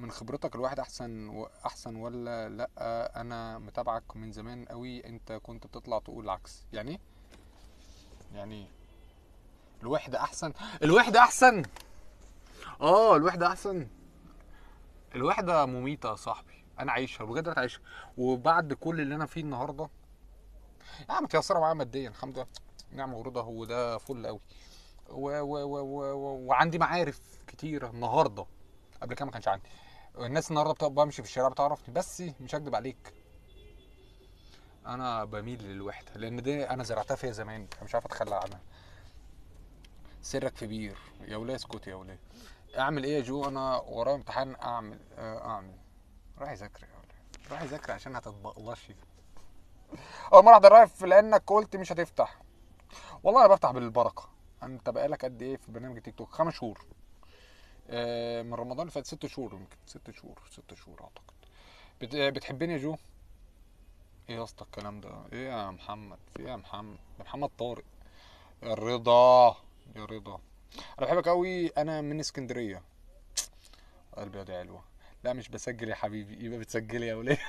من خبرتك الواحد احسن و... احسن ولا لا انا متابعك من زمان قوي انت كنت بتطلع تقول العكس يعني ايه يعني ايه الوحدة احسن الوحدة احسن اه الوحدة احسن الوحدة مميتة يا صاحبي انا عايشها بجد انا عايشها وبعد كل اللي انا فيه النهارده يا عم متيسرة معايا ماديا الحمد لله نعمة ورضا هو ده فل قوي و و و و و وعندي معارف كتيرة النهارده قبل كده ما كانش عندي الناس النهارده بتبقى بمشي في الشارع بتعرفني بس مش هكدب عليك انا بميل للوحده لان دي انا زرعتها فيا زمان فمش عارف اتخلى عنها سرك في بير يا وليه اسكت يا وليه اعمل ايه يا جو انا ورايا امتحان اعمل آه، اعمل روح ذاكر يا وليه روح ذاكر عشان هتتبقلشي اول مره احضر لايف لانك قلت مش هتفتح والله انا بفتح بالبركه انت بقالك قد ايه في برنامج تيك توك خمس شهور آه، من رمضان اللي فات ست شهور يمكن ست شهور ست شهور اعتقد بت- آه، بتحبني يا جو ايه يا اسطى الكلام ده ايه يا محمد في ايه يا محمد يا محمد طارق يا رضا يا رضا انا بحبك قوي انا من اسكندريه قلبي يا دي علوه لا مش بسجل يا حبيبي يبقى بتسجلي يا وليه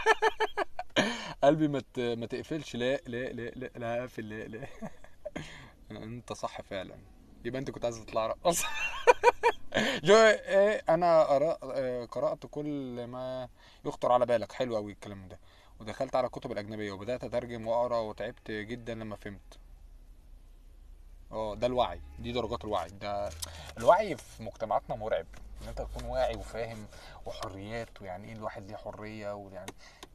قلبي ما ت- ما تقفلش لا لا لا لا لا قافل لا لا انت صح فعلا يبقى انت كنت عايز تطلع رقص جو ايه انا قرأ- آه، قرأت كل ما يخطر على بالك حلو قوي الكلام ده ودخلت على الكتب الأجنبية وبدأت أترجم وأقرأ وتعبت جدا لما فهمت اه ده الوعي دي درجات الوعي ده الوعي في مجتمعاتنا مرعب ان انت تكون واعي وفاهم وحريات ويعني ايه الواحد ليه حرية ويعني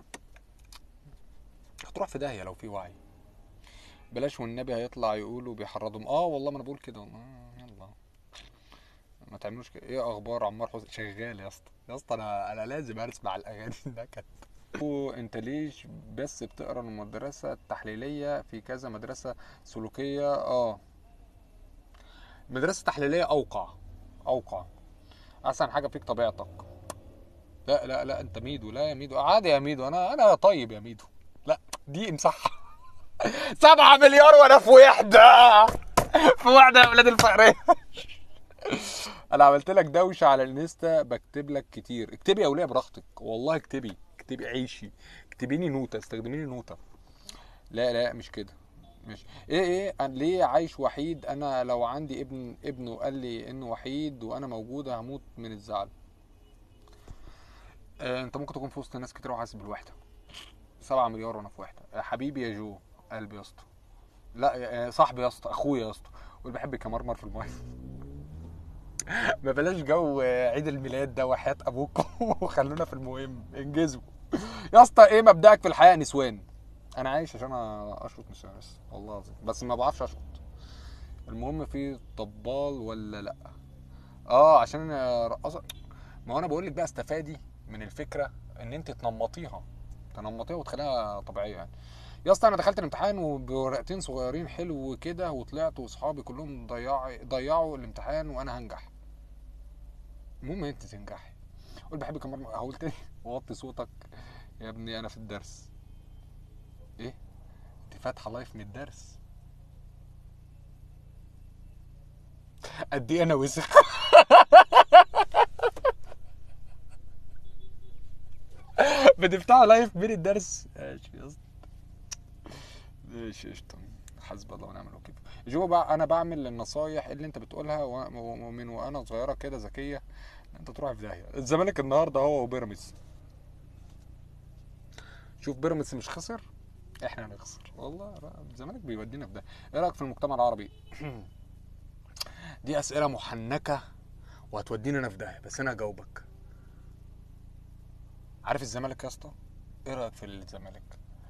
هتروح في داهية لو في وعي بلاش والنبي هيطلع يقولوا بيحرضهم اه والله ما انا بقول كده آه يلا ما تعملوش كده ايه اخبار عمار حسين شغال يا اسطى يا اسطى انا انا لازم اسمع الاغاني النكد انت ليش بس بتقرا المدرسه التحليليه في كذا مدرسه سلوكيه اه مدرسه تحليليه اوقع اوقع احسن حاجه فيك طبيعتك لا لا لا انت ميدو لا يا ميدو عادي يا ميدو انا انا طيب يا ميدو لا دي امسحها سبعة مليار وانا في وحده في وحده يا ولاد الفقريه انا عملت لك دوشه على الانستا بكتب لك كتير اكتبي يا وليه براحتك والله اكتبي اكتبي عيشي اكتبيني نوتة استخدميني نوتة لا لا مش كده مش ايه ايه أنا ليه عايش وحيد انا لو عندي ابن ابنه قال لي انه وحيد وانا موجودة هموت من الزعل آه انت ممكن تكون في وسط ناس كتير وحاسس بالوحدة سبعة مليار وانا في وحدة آه حبيبي يا جو قلبي يا اسطى لا يا- آه، صاحبي يا اسطى اخويا يا اسطى واللي بحبك يا مرمر في المايه ما بلاش جو عيد الميلاد ده وحياة ابوكم وخلونا في المهم انجزوا يا اسطى ايه مبدأك في الحياة نسوان انا عايش عشان اشرط نسوان بس والله العظيم بس ما بعرفش اشرط المهم في طبال ولا لا اه عشان انا رقصة ما هو انا بقول لك بقى استفادي من الفكرة ان انت تنمطيها تنمطيها وتخليها طبيعية يعني يا اسطى انا دخلت الامتحان وبورقتين صغيرين حلو كده وطلعت واصحابي كلهم ضيعوا ضيعوا الامتحان وانا هنجح المهم انت تنجحي قول بحبك يا مرمى هقول تاني وطي صوتك يا ابني انا في الدرس ايه انت فاتحه لايف من الدرس قد ايه انا وسخ بتفتحوا لايف من الدرس ماشي يا اسطى ماشي قشطة حسب الله ونعم الوكيل جو بقى انا بعمل النصايح اللي انت بتقولها و- ومن وانا صغيره كده ذكيه انت تروح في داهيه الزمالك النهارده هو وبيراميدز شوف بيراميدز مش خسر احنا هنخسر والله لا، الزمالك بيودينا في ده ايه رايك في المجتمع العربي دي اسئله محنكه وهتودينا انا في داهيه بس انا هجاوبك عارف الزمالك يا اسطى ايه رايك في الزمالك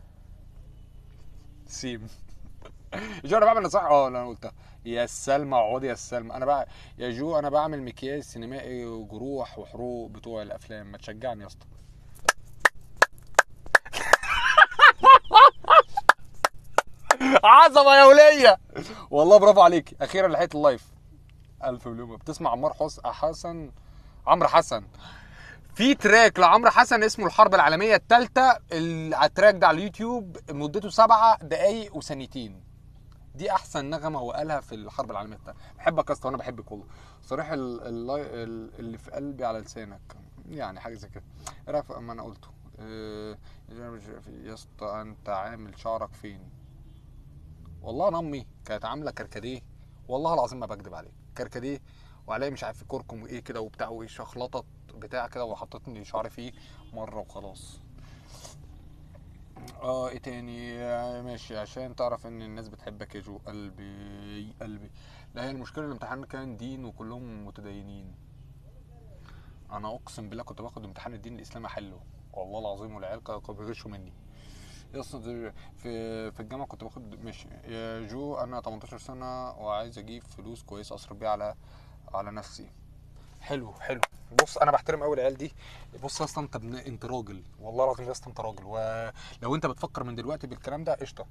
سيم جو انا بعمل نصائح اه اللي انا قلتها يا سلمى اقعدي يا سلمى انا بقى يا جو انا بعمل مكياج سينمائي وجروح وحروق بتوع الافلام ما تشجعني يا اسطى عظمه يا وليه والله برافو عليك اخيرا لحقت اللايف الف مليون بتسمع عمار حس حسن عمرو حسن في تراك لعمرو حسن اسمه الحرب العالميه الثالثه التراك ده على اليوتيوب مدته سبعة دقايق وثانيتين دي احسن نغمه هو قالها في الحرب العالميه الثالثه بحبك يا اسطى وانا بحبك والله صريح ال- ال- ال- اللي في قلبي على لسانك يعني حاجه زي كده رفق ما انا قلته آه، يا اسطى انت عامل شعرك فين والله انا امي كانت عامله كركديه والله العظيم ما بكدب عليك كركديه وعليه مش عارف كركم وايه كده وبتاع وايه شخلطت بتاع كده وحطيتني شعري فيه مره وخلاص اه ايه تاني آه، ماشي عشان تعرف ان الناس بتحبك يا جو قلبي قلبي لا هي المشكله الامتحان كان دين وكلهم متدينين انا اقسم بالله كنت باخد امتحان الدين الاسلامي احله والله العظيم والعيال كانوا كانوا بيغشوا مني يا اسطى ده في في الجامعه كنت باخد ماشي يا جو انا 18 سنه وعايز اجيب فلوس كويسه اصرف بيها على على نفسي حلو حلو بص انا بحترم قوي العيال دي بص يا اسطى انت ابن انت راجل والله العظيم يا اسطى انت راجل ولو انت بتفكر من دلوقتي بالكلام ده قشطه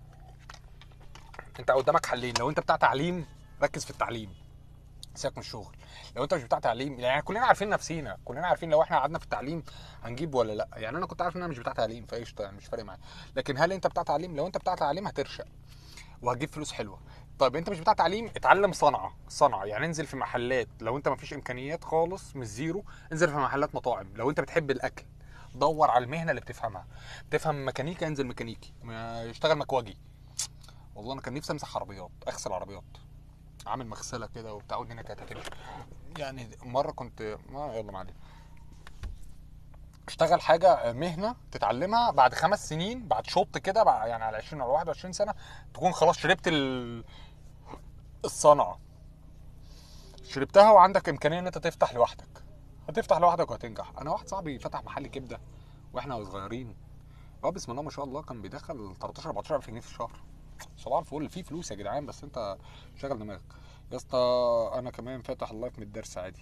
انت قدامك حلين لو انت بتاع تعليم ركز في التعليم سيبك من الشغل لو انت مش بتاع تعليم يعني كلنا عارفين نفسينا كلنا عارفين لو احنا قعدنا في التعليم هنجيب ولا لا يعني انا كنت عارف ان انا مش بتاع تعليم فقشطه يعني مش فارق معايا لكن هل انت بتاع تعليم لو انت بتاع تعليم هترشق وهتجيب فلوس حلوه طيب انت مش بتاع تعليم اتعلم صنعه صنعه يعني انزل في محلات لو انت مفيش امكانيات خالص مش زيرو انزل في محلات مطاعم لو انت بتحب الاكل دور على المهنه اللي بتفهمها بتفهم ميكانيكا انزل ميكانيكي ما- اشتغل مكواجي والله انا كان نفسي امسح عربيات اغسل عربيات عامل مغسله كده وبتاع والدنيا كانت هتمشي يعني مره كنت ما يلا ما علينا اشتغل حاجه مهنه تتعلمها بعد خمس سنين بعد شوط كده بع- يعني على 20 او 21 سنه تكون خلاص شربت ال... الصنعه شربتها وعندك امكانيه ان انت تفتح لوحدك هتفتح لوحدك وهتنجح انا واحد صاحبي فتح محل كبده واحنا صغيرين اه بسم الله ما شاء الله كان بيدخل 13 14 الف جنيه في الشهر صباح الفل في فلوس يا جدعان بس انت شغل دماغك يا اسطى انا كمان فاتح اللايف من الدرس عادي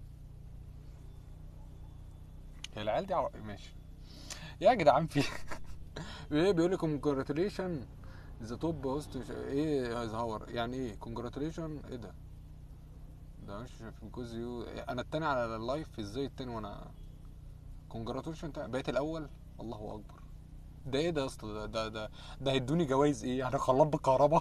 هي العيال دي عو... ماشي يا جدعان في ايه بيقول لي كونجراتيليشن ذا توب هوست ايه ازهار يعني ايه كونجراتيليشن ايه ده ده مش بيكوز يو انا التاني على اللايف ازاي التاني وانا كونجراتيليشن بقيت الاول الله اكبر ده ايه ده يا اسطى ده ده ده, ده هيدوني جوائز ايه يعني خلاط بالكهرباء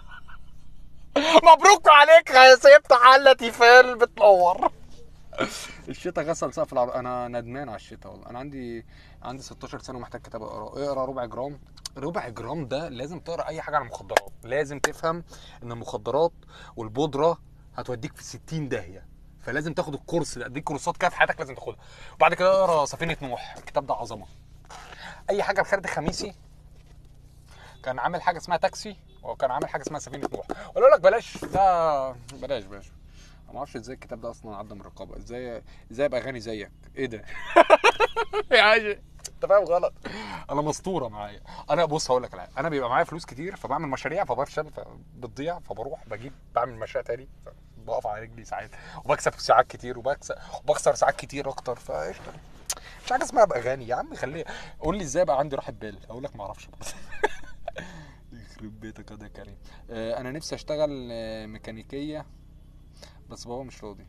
مبروك عليك يا سبت حله تيفال بتنور الشتاء غسل سقف العرب انا ندمان على الشتاء والله انا عندي عندي 16 سنه ومحتاج كتاب اقرا اقرا ربع جرام ربع جرام ده لازم تقرا اي حاجه عن المخدرات لازم تفهم ان المخدرات والبودره هتوديك في 60 داهيه فلازم تاخد الكورس ده دي كورسات كده في حياتك لازم تاخدها وبعد كده اقرا سفينه نوح الكتاب ده عظمه اي حاجه لخالد خميسي كان عامل حاجه اسمها تاكسي وكان عامل حاجه اسمها سفينه نوح ولا لك بلاش ده بلاش بلاش أنا ما اعرفش ازاي الكتاب ده اصلا عدى من الرقابه ازاي ازاي ابقى غني زيك ايه ده يا عاجي انت فاهم غلط انا مسطوره معايا انا بص هقول لك على حاجة. انا بيبقى معايا فلوس كتير فبعمل مشاريع فبفشل فبتضيع فبروح بجيب بعمل مشاريع تاني بقف على رجلي ساعات وبكسب ساعات كتير وبكسب وبخسر ساعات كتير اكتر فقشطه مش حاجه اسمها ابقى غني يا عم خليه قول لي ازاي ابقى عندي راحه بال اقول لك ما اعرفش يخرب بيتك يا كريم آه، انا نفسي اشتغل آه، ميكانيكيه بس بابا مش راضي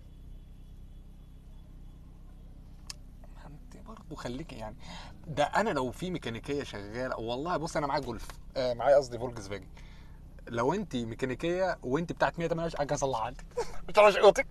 ما انت برضه خليك يعني ده انا لو في ميكانيكيه شغاله والله بص انا معايا جولف آه معايا قصدي فولكس فاجن لو انت ميكانيكيه وانت بتاعت 128 اجي اصلح عندك مش على شقوتك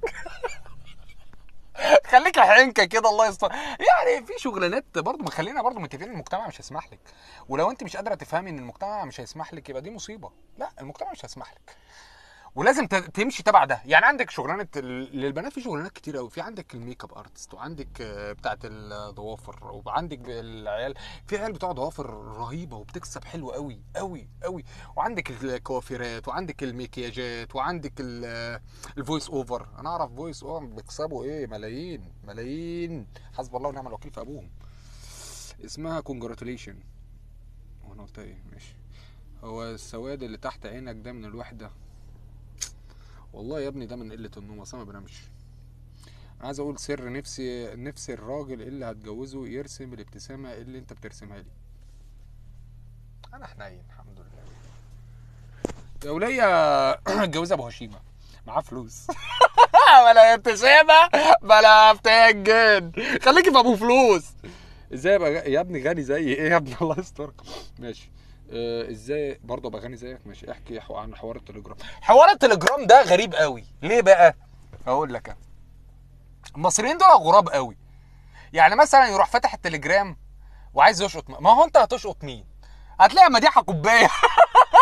خليك حنكه كده الله يستر يعني في شغلانات برضه ما خلينا برضه متفقين المجتمع مش هيسمح لك ولو انت مش قادره تفهمي ان المجتمع مش هيسمح لك يبقى دي مصيبه لا المجتمع مش هيسمح لك ولازم ت- تمشي تبع ده يعني عندك شغلانه ال- للبنات في شغلانات كتير قوي في عندك الميك اب ارتست وعندك آه، بتاعه الضوافر وعندك ب- العيال في عيال بتوع ضوافر رهيبه وبتكسب حلو قوي قوي قوي وعندك الكوافيرات وعندك المكياجات وعندك ال- الفويس اوفر انا اعرف فويس اوفر بيكسبوا ايه ملايين ملايين حسب الله ونعم الوكيل في ابوهم اسمها كونجراتيليشن وانا قلت ايه ماشي هو السواد اللي تحت عينك ده من الوحده والله يا ابني ده من قله النوم اصلا ما بنامش انا عايز اقول سر نفسي نفسي الراجل اللي هتجوزه يرسم الابتسامه اللي انت بترسمها لي انا حنين الحمد لله يا ولية اتجوز ابو هشيمه معاه فلوس بلا ابتسامه بلا بتنجن خليكي في ابو فلوس ازاي ابقى غ- يا ابني غني زي ايه يا ابني الله يسترك ماشي آه، ازاي برضه ابقى غني زيك ماشي احكي حو- عن حوار التليجرام حوار التليجرام ده غريب قوي ليه بقى اقول لك أنا. المصريين دول غراب قوي يعني مثلا يروح فاتح التليجرام وعايز يشقط ما هو انت هتشقط مين هتلاقي مديحه كوبايه